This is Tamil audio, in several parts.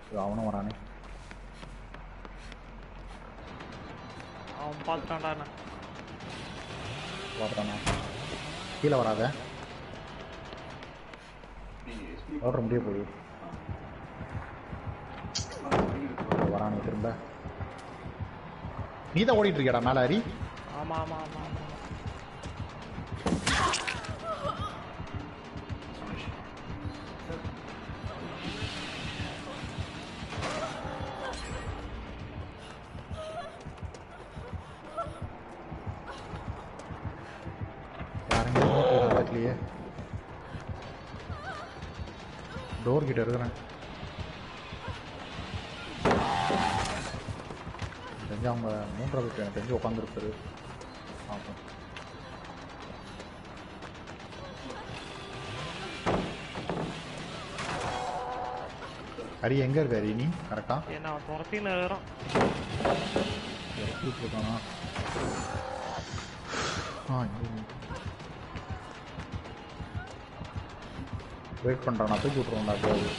இது அவனும் வரானே அவன் பார்த்துட்டான்டா என்ன பார்த்தானா கீழே வராத ஓடுற முடிய போகுது வரானே திரும்ப நீ தான் ஓடிட்டு இருக்கியாடா மேல ஹரி ஆமா ஆமா ஆமா ஆமா யாருங்க பக்கத்துலயே டோர் கிட்ட இருக்கிறேன் தெரிஞ்சு அவங்க மூன்றாவது எனக்கு தெரிஞ்சு உட்காந்துருப்பாரு பார்ப்போம் ஹரி எங்க இருக்க ஹரி நீ கரெக்டா என்ன அவன் துரத்தின்னு இருக்கிறான் இருக்கானா ஆ வெயிட் பண்றான் நான் தூக்கி விட்ருவோம்டா அப்படியே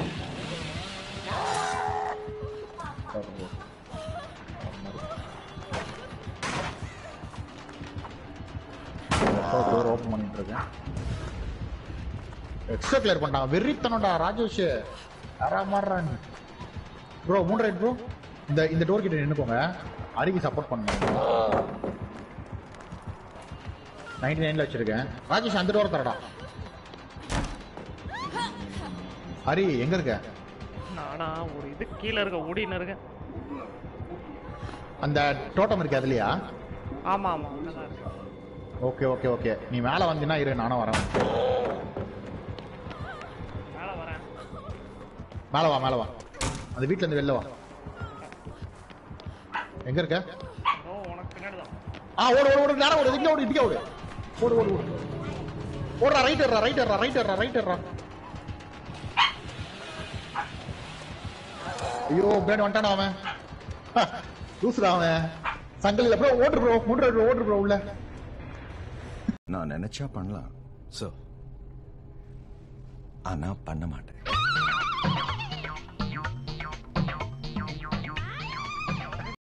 டோர் ஓப்பன் பண்ணிட்டு இருக்கேன் எக்ஸ்ட்ரா கிளியர் பண்ணிட்டாங்க வெறித்தனம்டா ராஜேஷ் யாரா மாறுறாங்க ப்ரோ மூணு ரைட் ப்ரோ இந்த இந்த டோர் கிட்ட நின்னுக்கோங்க அரிக்கு சப்போர்ட் பண்ணுங்க நைன்டி நைன்ல வச்சிருக்கேன் ராஜேஷ் அந்த டோர் தரடா ஹரி எங்க இருக்க நானா ஒரு இது கீழே இருக்க ஓடின்னு இருக்கேன் அந்த டோட்டம் இருக்கு அதுலயா ஆமா ஆமா அங்கதான் இருக்கு ஓகே ஓகே ஓகே நீ மேல வந்தீங்கன்னா இரு நானும் வரேன் மேல வரேன் மேல வா மேல வா அந்த வீட்ல இருந்து வெளில வா எங்க இருக்க ஓ உனக்கு பின்னாடி தான் ஆ ஓடு ஓடு ஓடு நேரம் ஓடு இங்க ஓடு இங்க ஓடு ஓடு ஓடு ஓடு ஓடுறா ரைட் ஏறா ரைட் ஏறா ரைட் ஏறா ரைட் ஏறா ஐயோ பிளேட் வந்துட்டானா அவன் ஹ, லூசுடா அவன் சங்கலில ப்ரோ ஓடு ப்ரோ மூன்று ஓடு ப்ரோ உள்ள நான் நினைச்சா பண்ணலாம் சோ ஆனா பண்ண மாட்டேன்